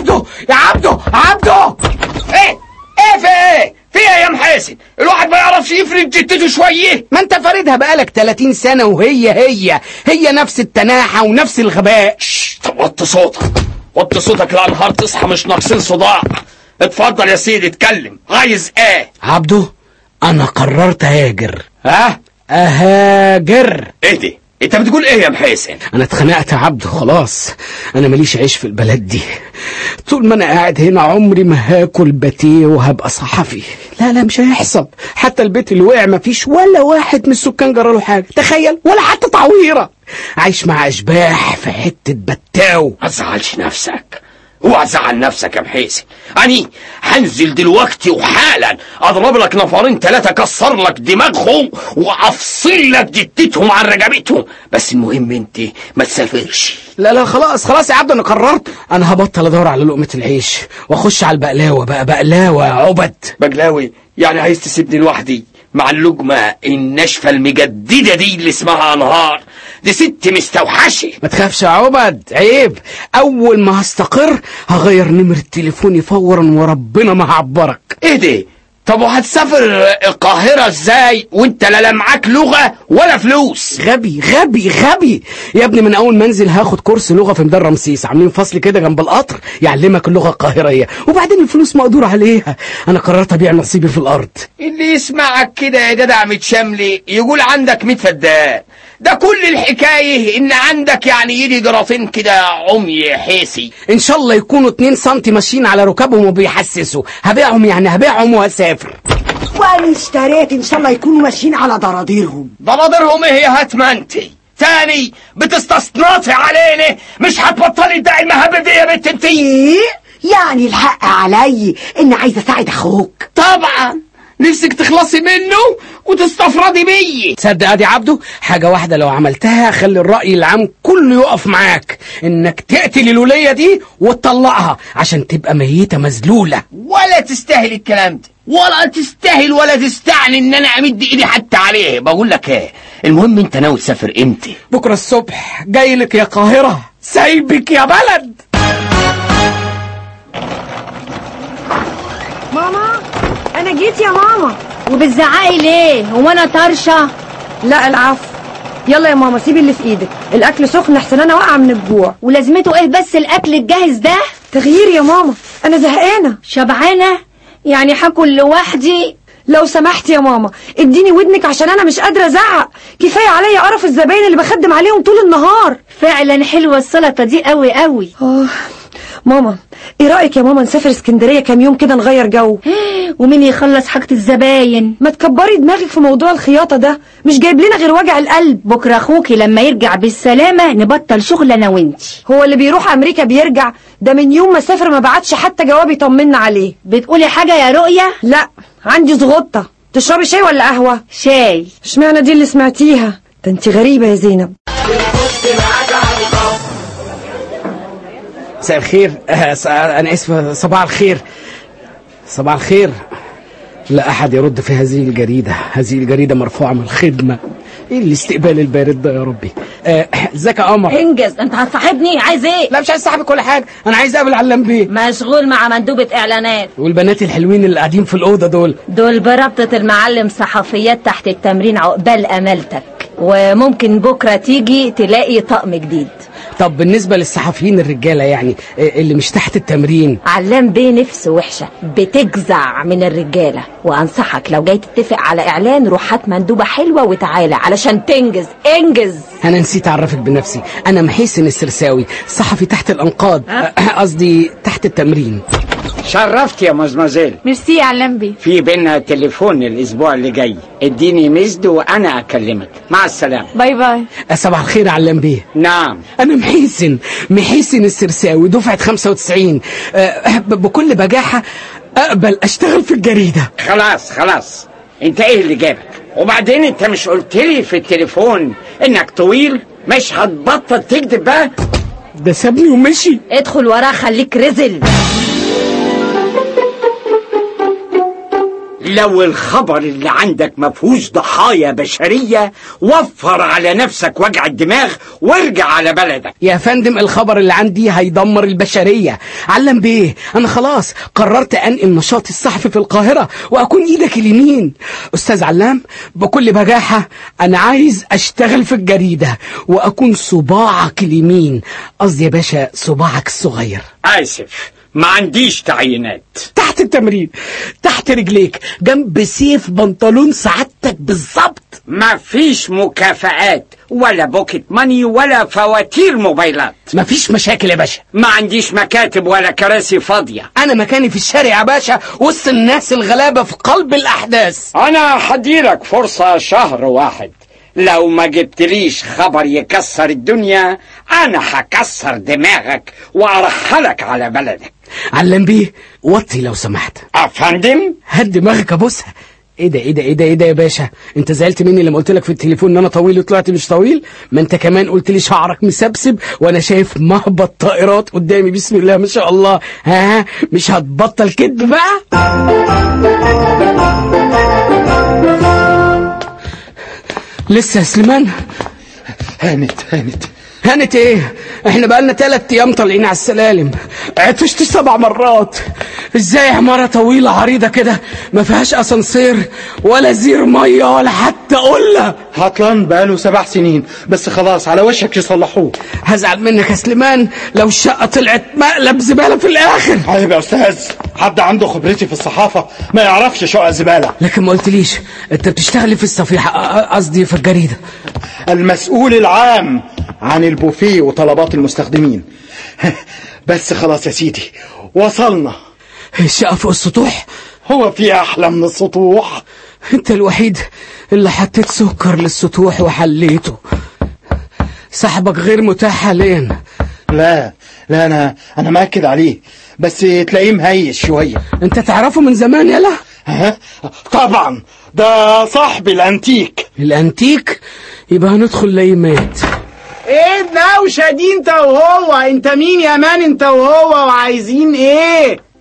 عبده يا عبده عبده ايه ايه في ايه في ايه يا محاسن الواحد ما يعرفش يفرد جتته شويه ما انت فاردها بقالك 30 سنة وهي هي هي نفس التناحة ونفس الغباء شش، طب وطي صوتك وطي صوتك لا نهار تصحى مش ناقصين صداع اتفضل يا سيدي اتكلم عايز ايه عبده انا قررت هاجر ها اهاجر ايه دي انت بتقول ايه يا محاسن انا اتخنقت يا عبده خلاص انا ماليش عيش في البلد دي طول ما انا قاعد هنا عمري ما هاكل باتيه وهبقى صحفي لا لا مش هيحصل حتى البيت اللي وقع ما فيش ولا واحد من السكان جرى له حاجه تخيل ولا حتى تعويره عايش مع اشباح في حته بتاو ما تزعلش نفسك اوعى تزعل نفسك يا محيسن اني هنزل دلوقتي وحالا اضرب لك نفرين ثلاثه اكسر لك دماغهم وافصل لك جتتهم عن رقبتهم بس المهم انت ما تسافرش لا لا خلاص خلاص يا عبده انا قررت انا هبطل ادور على لقمه العيش واخش على البقلاوه بقى بقلاوه عبد بجلاوي يعني عايز تسيبني لوحدي مع اللقمة الناشفة المجددة دي اللي اسمها أنهار دي ست مستوحشة ما تخافش يا عبد عيب اول ما هستقر هغير نمرة تليفوني فورا وربنا ما هعبرك ايه ده طب وهتسافر القاهرة ازاي وانت لا لا معاك لغة ولا فلوس غبي غبي غبي يا ابني من اول ما انزل هاخد كورس لغه في ميدان رمسيس عاملين فصل كده جنب القطر يعلمك اللغه القاهريه وبعدين الفلوس مقدور عليها انا قررت ابيع نصيبي في الارض اللي يسمعك كده يا جدع متشملي يقول عندك 100 فدان ده كل الحكاية ان عندك يعني يدي جراطين كده عمي حيسي ان شاء الله يكونوا 2 سم ماشيين على ركابهم وبيحسسوا هبيعهم يعني هبيعهم وهسافر وانا اشتريت ان شاء الله يكونوا ماشيين على ضراديرهم ضرادرهم ايه يا هاتمنتي تاني بتستثناطي علينا مش هتبطلي تدعي المهبب دي يا بنت انتي ايه يعني الحق علي ان عايزه اساعد اخوك طبعا نفسك تخلصي منه وتستفردي بيه تصدق ادي عبده حاجه واحده لو عملتها خلي الراي العام كله يقف معاك انك تقتل الوليه دي وتطلقها عشان تبقى ميته مذلوله ولا تستاهل الكلام ده ولا تستاهل ولا تستعني ان انا امد ايدي حتى عليه بقول لك ايه المهم انت ناوي تسافر امتى بكره الصبح جاي لك يا قاهره سايبك يا بلد ماما انا جيت يا ماما وبتزعقي ليه هو انا طرشه لا العفو يلا يا ماما سيبي اللي في ايدك الاكل سخن احسن انا واقعه من الجوع ولازمته ايه بس الاكل الجاهز ده تغيير يا ماما انا زهقانه شبعانه يعني هاكل لوحدي لو سمحت يا ماما اديني ودنك عشان انا مش قادره ازعق كفايه عليا قرف الزباين اللي بخدم عليهم طول النهار فعلا حلوه السلطه دي قوي قوي اه ماما ايه رايك يا ماما نسافر اسكندريه كام يوم كده نغير جو ومين يخلص حاجه الزباين ما تكبري دماغك في موضوع الخياطه ده مش جايب لنا غير وجع القلب بكره اخوكي لما يرجع بالسلامه نبطل شغل انا وانتي هو اللي بيروح امريكا بيرجع ده من يوم ما سافر ما بعتش حتى جواب يطمنا عليه بتقولي حاجه يا رؤيه لا عندي زغطه تشربي شاي ولا قهوه شاي اشمعنى دي اللي سمعتيها ده انت غريبه يا زينب مساء الخير آه س- آه، انا اسف صباح الخير صباح الخير لا احد يرد في هذه الجريده هذه الجريده مرفوعه من الخدمه ايه الاستقبال البارد ده يا ربي آه، ازيك يا قمر انجز انت هتصاحبني عايز ايه لا مش عايز صاحبك ولا حاجه انا عايز اقابل علام بيه مشغول مع مندوبة اعلانات والبنات الحلوين اللي قاعدين في الاوضه دول دول بربطة المعلم صحفيات تحت التمرين عقبال امالتك وممكن بكرة تيجي تلاقي طقم جديد طب بالنسبه للصحفيين الرجاله يعني آه، اللي مش تحت التمرين علام بيه نفسه وحشة بتجزع من الرجالة وأنصحك لو جاي تتفق على إعلان روح هات مندوبة حلوة وتعالى علشان تنجز انجز انا نسيت اعرفك بنفسي انا محيسن السرساوي صحفي تحت الانقاض آه، قصدي تحت التمرين شرفت يا مزمزيل ميرسي يا علام بيه في بينا تليفون الاسبوع اللي جاي اديني مزد وانا اكلمك مع السلامه باي باي آه، صباح الخير يا علام بيه نعم انا محيسن محيسن السرساوي دفعه 95 آه، ب- بكل بجاحه اقبل اشتغل في الجريده خلاص خلاص انت ايه اللي جابك وبعدين انت مش قلت لي في التليفون انك طويل مش هتبطل تكذب بقى ده سابني ومشي ادخل وراه خليك رزل لو الخبر اللي عندك مفهوش ضحايا بشرية وفر على نفسك وجع الدماغ وارجع على بلدك يا فندم الخبر اللي عندي هيدمر البشرية علم بيه أنا خلاص قررت أنقل نشاطي الصحفي في القاهرة وأكون إيدك اليمين أستاذ علام بكل بجاحة أنا عايز أشتغل في الجريدة وأكون صباعك اليمين قصدي يا باشا صباعك الصغير آسف ما عنديش تعيينات تحت التمرين تحت رجليك جنب سيف بنطلون سعادتك بالظبط ما فيش مكافآت ولا بوكيت ماني ولا فواتير موبايلات مفيش مشاكل يا باشا ما عنديش مكاتب ولا كراسي فاضية أنا مكاني في الشارع يا باشا وسط الناس الغلابة في قلب الأحداث أنا هديلك فرصة شهر واحد لو ما جبتليش خبر يكسر الدنيا أنا هكسر دماغك وأرحلك على بلدك علم بيه وطي لو سمحت أفندم هد دماغك ابوسها ايه ده ايه ده ايه ده ايه ده يا باشا انت زعلت مني لما قلت لك في التليفون ان انا طويل وطلعت مش طويل ما انت كمان قلت لي شعرك مسبسب وانا شايف مهبط طائرات قدامي بسم الله ما شاء الله ها مش هتبطل كدب بقى لسه يا سليمان هانت هانت هانت ايه احنا بقالنا تلات ايام طالعين على السلالم عطشت سبع مرات ازاي عمارة طويلة عريضة كده ما فيهاش اسانسير ولا زير مية ولا حتى قلة عطلان بقاله سبع سنين بس خلاص على وشك يصلحوه هزعل منك يا سليمان لو الشقة طلعت مقلب زبالة في الاخر عيب يا استاذ حد عنده خبرتي في الصحافة ما يعرفش شقة زبالة لكن ما قلتليش انت بتشتغلي في الصفيحة أ- أ- قصدي في الجريدة المسؤول العام عن البوفيه وطلبات المستخدمين بس خلاص يا سيدي وصلنا الشقة فوق السطوح هو في احلى من السطوح انت الوحيد اللي حطيت سكر للسطوح وحليته صاحبك غير متاح حاليا لا لا انا انا مأكد عليه بس تلاقيه مهيش شوية انت تعرفه من زمان يلا ها طبعا ده صاحبي الانتيك الانتيك يبقى هندخل ليه مات ايه الدوشة دي انت وهو انت مين يا مان انت وهو وعايزين ايه